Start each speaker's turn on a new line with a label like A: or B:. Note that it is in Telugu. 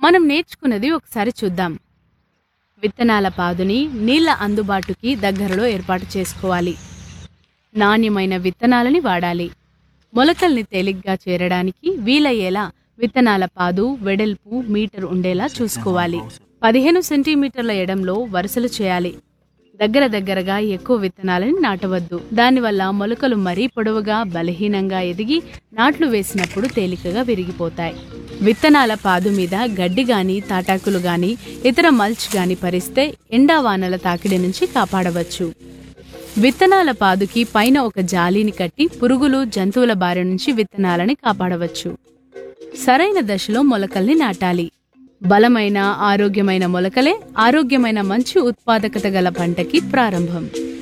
A: మనం నేర్చుకున్నది ఒకసారి చూద్దాం విత్తనాల పాదుని నీళ్ల అందుబాటుకి దగ్గరలో ఏర్పాటు చేసుకోవాలి నాణ్యమైన విత్తనాలని వాడాలి మొలకల్ని తేలిగ్గా చేరడానికి వీలయ్యేలా విత్తనాల పాదు వెడల్పు మీటర్ ఉండేలా చూసుకోవాలి పదిహేను సెంటీమీటర్ల ఎడంలో వరుసలు చేయాలి దగ్గర దగ్గరగా ఎక్కువ విత్తనాలని నాటవద్దు దానివల్ల మొలకలు మరీ పొడవుగా బలహీనంగా ఎదిగి నాట్లు వేసినప్పుడు తేలికగా విరిగిపోతాయి విత్తనాల పాదు మీద గడ్డి గాని తాటాకులు గాని ఇతర మల్చ్ గాని పరిస్తే ఎండా వానల తాకిడి నుంచి కాపాడవచ్చు విత్తనాల పాదుకి పైన ఒక జాలీని కట్టి పురుగులు జంతువుల బారి నుంచి విత్తనాలని కాపాడవచ్చు సరైన దశలో మొలకల్ని నాటాలి బలమైన ఆరోగ్యమైన మొలకలే ఆరోగ్యమైన మంచి ఉత్పాదకత గల పంటకి ప్రారంభం